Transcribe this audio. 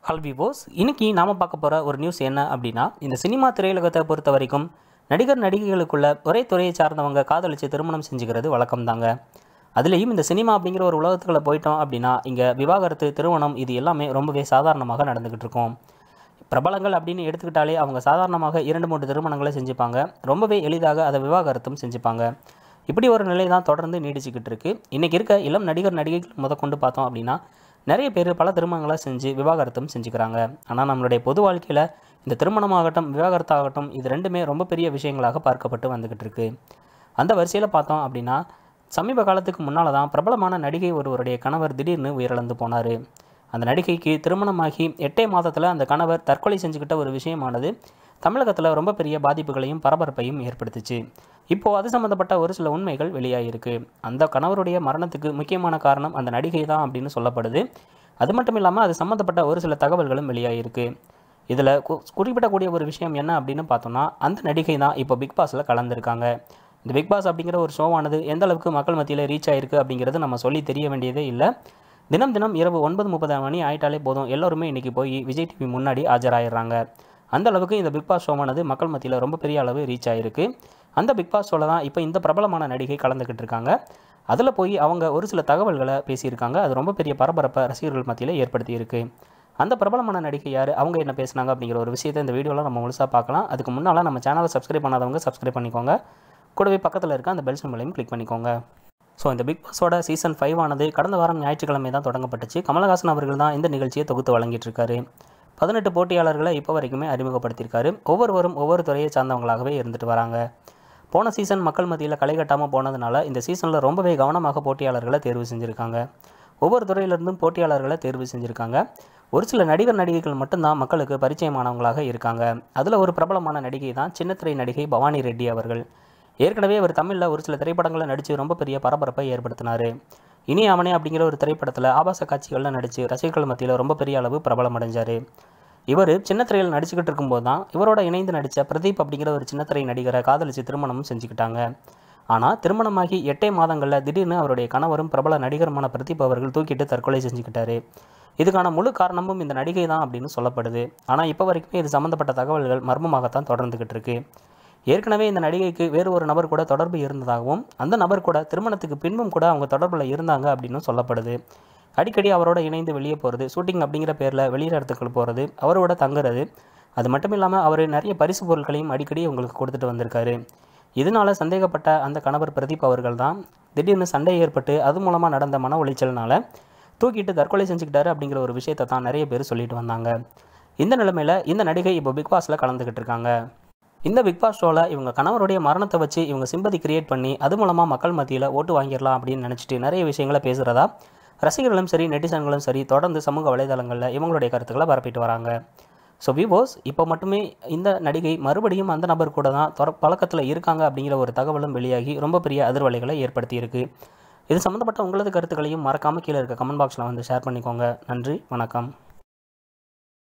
ஹல் விவோஸ் இன்னைக்கு நாம் பார்க்க போகிற ஒரு நியூஸ் என்ன அப்படின்னா இந்த சினிமா திரையுலகத்தை பொறுத்த வரைக்கும் நடிகர் நடிகைகளுக்குள்ள ஒரே துறையை சார்ந்தவங்க காதலிச்சு திருமணம் செஞ்சுக்கிறது வழக்கம் தாங்க அதுலேயும் இந்த சினிமா அப்படிங்கிற ஒரு உலகத்துக்குள்ளே போயிட்டோம் அப்படின்னா இங்கே விவாகரத்து திருமணம் இது எல்லாமே ரொம்பவே சாதாரணமாக நடந்துக்கிட்டு இருக்கும் பிரபலங்கள் அப்படின்னு எடுத்துக்கிட்டாலே அவங்க சாதாரணமாக இரண்டு மூன்று திருமணங்களை செஞ்சுப்பாங்க ரொம்பவே எளிதாக அதை விவாகரத்தும் செஞ்சுப்பாங்க இப்படி ஒரு நிலை தான் தொடர்ந்து நீடிச்சுக்கிட்டு இருக்கு இன்றைக்கி இருக்க இளம் நடிகர் நடிகைகள் முதற்கொண்டு பார்த்தோம் அப்படின்னா நிறைய பேர் பல திருமணங்களை செஞ்சு விவாகரத்தும் செஞ்சுக்கிறாங்க ஆனால் நம்மளுடைய பொது வாழ்க்கையில் இந்த திருமணமாகட்டும் விவாகரத்தாகட்டும் இது ரெண்டுமே ரொம்ப பெரிய விஷயங்களாக பார்க்கப்பட்டு வந்துக்கிட்டு இருக்கு அந்த வரிசையில் பார்த்தோம் அப்படின்னா சமீப காலத்துக்கு முன்னால் தான் பிரபலமான நடிகை ஒருவருடைய கணவர் திடீர்னு உயிரிழந்து போனார் அந்த நடிகைக்கு திருமணமாகி எட்டே மாதத்தில் அந்த கணவர் தற்கொலை செஞ்சுக்கிட்ட ஒரு விஷயமானது தமிழகத்தில் ரொம்ப பெரிய பாதிப்புகளையும் பரபரப்பையும் ஏற்படுத்துச்சு இப்போது அது சம்மந்தப்பட்ட ஒரு சில உண்மைகள் வெளியாகிருக்கு அந்த கணவருடைய மரணத்துக்கு முக்கியமான காரணம் அந்த நடிகை தான் அப்படின்னு சொல்லப்படுது அது மட்டும் இல்லாமல் அது சம்மந்தப்பட்ட ஒரு சில தகவல்களும் வெளியாகிருக்கு இதில் குறிப்பிடக்கூடிய ஒரு விஷயம் என்ன அப்படின்னு பார்த்தோம்னா அந்த நடிகை தான் இப்போ பிக் பாஸில் கலந்துருக்காங்க இந்த பிக் பாஸ் அப்படிங்கிற ஒரு ஷோவானது எந்த அளவுக்கு மக்கள் மத்தியில் ரீச் ஆயிருக்கு அப்படிங்கிறது நம்ம சொல்லி தெரிய வேண்டியதே இல்லை தினம் தினம் இரவு ஒன்பது முப்பது மணி ஆயிட்டாலே போதும் எல்லோருமே இன்றைக்கி போய் விஜய் டிவி முன்னாடி ஆஜராயிடுறாங்க அந்த அளவுக்கு இந்த பிக் பாஸ் ஷோவானது மக்கள் மத்தியில் ரொம்ப பெரிய அளவு ரீச் ஆயிருக்கு அந்த பிக் பாஸ் ஷோவில் தான் இப்போ இந்த பிரபலமான நடிகை கலந்துக்கிட்டு இருக்காங்க அதில் போய் அவங்க ஒரு சில தகவல்களை பேசியிருக்காங்க அது ரொம்ப பெரிய பரபரப்பை ரசிகர்கள் மத்தியில் ஏற்படுத்தியிருக்கு அந்த பிரபலமான நடிகை யார் அவங்க என்ன பேசுனாங்க அப்படிங்கிற ஒரு விஷயத்தை இந்த வீடியோவில் நம்ம முழுசாக பார்க்கலாம் அதுக்கு முன்னால் நம்ம சேனலை சப்ஸ்கிரைப் பண்ணாதவங்க சப்ஸ்கிரைப் பண்ணிக்கோங்க கூடவே பக்கத்தில் இருக்க அந்த பெல் சிம்பளையும் கிளிக் பண்ணிக்கோங்க ஸோ இந்த பிக் பாஸோட சீசன் ஃபைவ் ஆனது கடந்த வாரம் ஞாயிற்றுக்கிழமை தான் தொடங்கப்பட்டுச்சு கமலஹாசன் அவர்கள் தான் இந்த நிகழ்ச்சியை தொகுத்து வழங்கிட்டு இருக்காரு பதினெட்டு போட்டியாளர்களை இப்போ வரைக்குமே அறிமுகப்படுத்தியிருக்காரு ஒவ்வொருவரும் ஒவ்வொரு துறையை சார்ந்தவங்களாகவே இருந்துட்டு வராங்க போன சீசன் மக்கள் மத்தியில் களை கட்டாமல் போனதுனால இந்த சீசனில் ரொம்பவே கவனமாக போட்டியாளர்களை தேர்வு செஞ்சுருக்காங்க ஒவ்வொரு துறையிலிருந்தும் போட்டியாளர்களை தேர்வு செஞ்சுருக்காங்க ஒரு சில நடிகர் நடிகைகள் மட்டும்தான் மக்களுக்கு பரிச்சயமானவங்களாக இருக்காங்க அதில் ஒரு பிரபலமான நடிகை தான் சின்னத்திரை நடிகை பவானி ரெட்டி அவர்கள் ஏற்கனவே அவர் தமிழில் ஒரு சில திரைப்படங்களை நடித்து ரொம்ப பெரிய பரபரப்பை ஏற்படுத்தினார் இனி அவனே அப்படிங்கிற ஒரு திரைப்படத்தில் ஆபாச காட்சிகளில் நடித்து ரசிகர்கள் மத்தியில் ரொம்ப பெரிய அளவு பிரபலம் அடைஞ்சார் இவர் சின்னத்திரையில் நடிச்சுக்கிட்டு இருக்கும்போது தான் இவரோட இணைந்து நடித்த பிரதீப் அப்படிங்கிற ஒரு சின்னத்திரை நடிகரை காதலித்து திருமணமும் செஞ்சுக்கிட்டாங்க ஆனால் திருமணமாகி எட்டே மாதங்களில் திடீர்னு அவருடைய கணவரும் பிரபல நடிகருமான பிரதீப் அவர்கள் தூக்கிட்டு தற்கொலை செஞ்சுக்கிட்டாரு இதுக்கான முழு காரணமும் இந்த நடிகை தான் அப்படின்னு சொல்லப்படுது ஆனால் இப்போ வரைக்குமே இது சம்மந்தப்பட்ட தகவல்கள் மர்மமாகத்தான் தொடர்ந்துக்கிட்டு இருக்கு ஏற்கனவே இந்த நடிகைக்கு வேறு ஒரு நபர் கூட தொடர்பு இருந்ததாகவும் அந்த நபர் கூட திருமணத்துக்கு பின்பும் கூட அவங்க தொடர்பில் இருந்தாங்க அப்படின்னு சொல்லப்படுது அடிக்கடி அவரோட இணைந்து வெளியே போகிறது ஷூட்டிங் அப்படிங்கிற பேரில் வெளியிட இடத்துக்கு போகிறது அவரோட தங்குறது அது மட்டும் இல்லாமல் அவர் நிறைய பரிசு பொருட்களையும் அடிக்கடி உங்களுக்கு கொடுத்துட்டு வந்திருக்காரு இதனால சந்தேகப்பட்ட அந்த கணவர் பிரதீப் அவர்கள் தான் திடீர்னு சண்டை ஏற்பட்டு அது மூலமாக நடந்த மன உளைச்சல்னால தூக்கிட்டு தற்கொலை செஞ்சுக்கிட்டாரு அப்படிங்கிற ஒரு விஷயத்தை தான் நிறைய பேர் சொல்லிட்டு வந்தாங்க இந்த நிலைமையில் இந்த நடிகை இப்போ பிக் பாஸில் கலந்துக்கிட்டு இருக்காங்க இந்த பிக் பாஸ் ஷோவில் இவங்க கணவருடைய மரணத்தை வச்சு இவங்க சிம்பதி கிரியேட் பண்ணி அது மூலமாக மக்கள் மத்தியில் ஓட்டு வாங்கிடலாம் அப்படின்னு நினச்சிட்டு நிறைய விஷயங்களை பேசுகிறதா ரசிகர்களும் சரி நெட்டிசன்களும் சரி தொடர்ந்து சமூக வலைதளங்களில் இவங்களுடைய கருத்துக்களை பரப்பிட்டு வராங்க ஸோ விவோஸ் இப்போ மட்டுமே இந்த நடிகை மறுபடியும் அந்த நபர் கூட தான் தொர பழக்கத்தில் இருக்காங்க அப்படிங்கிற ஒரு தகவலும் வெளியாகி ரொம்ப பெரிய அதிர்வலைகளை ஏற்படுத்தியிருக்கு இது சம்மந்தப்பட்ட உங்களது கருத்துக்களையும் மறக்காமல் கீழே இருக்க கமெண்ட் பாக்ஸில் வந்து ஷேர் பண்ணிக்கோங்க நன்றி வணக்கம்